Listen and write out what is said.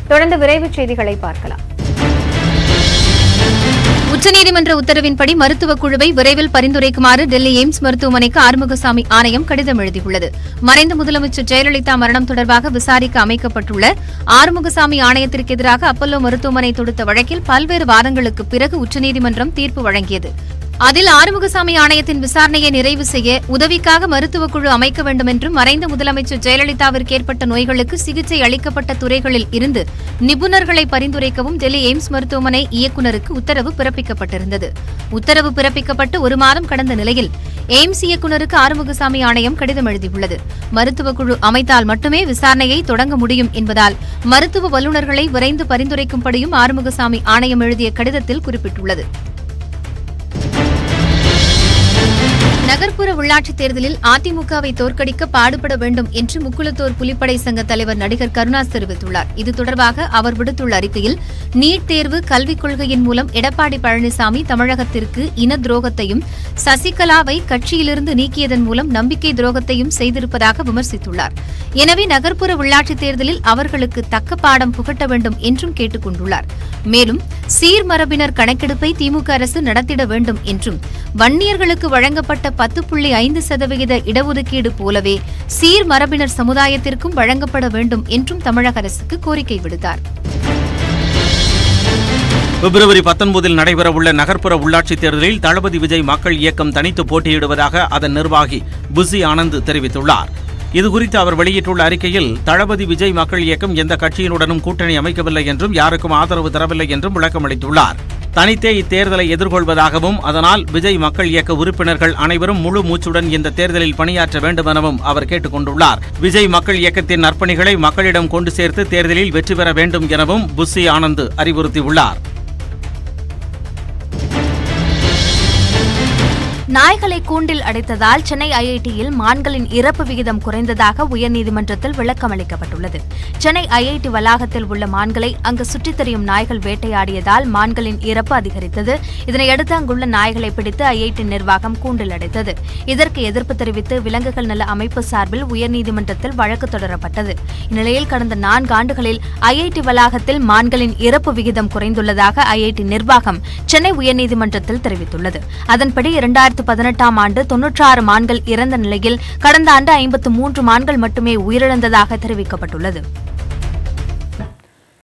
தொடர்ந்து விரைவுச் செய்திகளை பார்க்கலாம் உச்சநீதிமன்ற உத்தரவின்படி மருத்துவக் குழுவை விரைவில் பரிந்துரைக்குமாறு டெல்லி எய்ம்ஸ் மருத்துவமனைக்கு ஆறுமுகசாமி ஆணையம் கடிதம் எழுதியுள்ளது மறைந்த முதலமைச்சர் ஜெயலலிதா மரணம் தொடர்பாக விசாரிக்க அமைக்கப்பட்டுள்ள ஆறுமுகசாமி ஆணையத்திற்கு எதிராக அப்பல்லோ மருத்துவமனை தொடுத்த வழக்கில் பல்வேறு வாதங்களுக்கு பிறகு உச்சநீதிமன்றம் தீர்ப்பு வழங்கியது அதில் ஆறுமுகசாமி ஆணையத்தின் விசாரணையை நிறைவு செய்ய உதவிக்காக மருத்துவக் குழு அமைக்க வேண்டும் என்றும் மறைந்த முதலமைச்சர் ஜெயலலிதாவிற்கு ஏற்பட்ட நோய்களுக்கு சிகிச்சை அளிக்கப்பட்ட துறைகளில் இருந்து நிபுணர்களை பரிந்துரைக்கவும் டெல்லி எய்ம்ஸ் மருத்துவமனை இயக்குநருக்கு உத்தரவு பிறப்பிக்கப்பட்டிருந்தது உத்தரவு பிறப்பிக்கப்பட்டு ஒரு மாதம் கடந்த நிலையில் எய்ம்ஸ் இயக்குநருக்கு ஆறுமுகசாமி ஆணையம் கடிதம் எழுதியுள்ளது மருத்துவக் குழு அமைத்தால் மட்டுமே விசாரணையை தொடங்க முடியும் என்பதால் மருத்துவ வல்லுநர்களை விரைந்து பரிந்துரைக்கும்படியும் ஆறுமுகசாமி ஆணையம் எழுதிய கடிதத்தில் குறிப்பிட்டுள்ளது நகர்ப்புற உள்ளாட்சித் தேர்தலில் அதிமுகவை தோற்கடிக்க பாடுபட வேண்டும் என்று முக்குளத்தோர் புலிப்படை சங்க தலைவர் நடிகர் கருணாஸ் தெரிவித்துள்ளார் இது தொடர்பாக அவர் விடுத்துள்ள அறிக்கையில் நீட் தேர்வு கல்விக் கொள்கையின் மூலம் எடப்பாடி பழனிசாமி தமிழகத்திற்கு இன துரோகத்தையும் சசிகலாவை கட்சியிலிருந்து நீக்கியதன் மூலம் நம்பிக்கை துரோகத்தையும் செய்திருப்பதாக விமர்சித்துள்ளார் எனவே நகர்ப்புற உள்ளாட்சித் தேர்தலில் அவர்களுக்கு தக்க பாடம் புகட்ட வேண்டும் என்றும் கேட்டுக் கொண்டுள்ளார் மேலும் சீர்மரபினர் கணக்கெடுப்பை திமுக அரசு நடத்திட வேண்டும் என்றும் வன்னியர்களுக்கு வழங்கப்பட்ட பத்து புள்ளி ஐந்து சதவிகித இடஒதுக்கீடு போலவே சீர்மரபினர் சமுதாயத்திற்கும் வழங்கப்பட வேண்டும் என்றும் தமிழக அரசுக்கு கோரிக்கை விடுத்தார் பிப்ரவரி பத்தொன்பதில் நடைபெறவுள்ள நகர்ப்புற உள்ளாட்சித் தேர்தலில் தளபதி விஜய் மக்கள் இயக்கம் தனித்து போட்டியிடுவதாக அதன் நிர்வாகி புசி ஆனந்த் தெரிவித்துள்ளார் இதுகுறித்து அவர் வெளியிட்டுள்ள அறிக்கையில் தளபதி விஜய் மக்கள் இயக்கம் எந்த கட்சியினுடனும் கூட்டணி அமைக்கவில்லை என்றும் யாருக்கும் ஆதரவு தரவில்லை என்றும் விளக்கமளித்துள்ளார் தனித்தே இத்தேர்தலை எதிர்கொள்வதாகவும் அதனால் விஜய் மக்கள் இயக்க உறுப்பினர்கள் அனைவரும் முழு மூச்சுடன் இந்த தேர்தலில் பணியாற்ற வேண்டும் எனவும் அவர் கேட்டுக் கொண்டுள்ளார் விஜய் மக்கள் இயக்கத்தின் நற்பணிகளை மக்களிடம் கொண்டு சேர்த்து தேர்தலில் வெற்றி பெற வேண்டும் எனவும் புஸ்ஸி ஆனந்த் அறிவுறுத்தியுள்ளார் நாய்களை கூண்டில் அடைத்ததால் சென்னை ஐஐடியில் மான்களின் இறப்பு விகிதம் குறைந்ததாக உயர்நீதிமன்றத்தில் விளக்கம் அளிக்கப்பட்டுள்ளது சென்னை ஐஐடி வளாகத்தில் உள்ள மான்களை அங்கு சுற்றித் திரியும் நாய்கள் வேட்டையாடியதால் மான்களின் இறப்பு அதிகரித்தது இதனையடுத்து அங்குள்ள நாய்களை பிடித்து ஐஐடி நிர்வாகம் கூண்டில் அடைத்தது இதற்கு எதிர்ப்பு தெரிவித்து விலங்குகள் நல அமைப்பு சார்பில் உயர்நீதிமன்றத்தில் வழக்கு தொடரப்பட்டது இந்நிலையில் கடந்த நான்கு ஆண்டுகளில் ஐஐடி வளாகத்தில் மான்களின் இறப்பு விகிதம் குறைந்துள்ளதாக ஐஐடி நிர்வாகம் சென்னை உயர்நீதிமன்றத்தில் தெரிவித்துள்ளது அதன்படி இரண்டாயிரத்து பதினெட்டாம் ஆண்டு தொன்னூற்றாறு மான்கள் இறந்த நிலையில் கடந்த ஆண்டு ஐம்பத்து மூன்று மான்கள் மட்டுமே உயிரிழந்ததாக தெரிவிக்கப்பட்டுள்ளது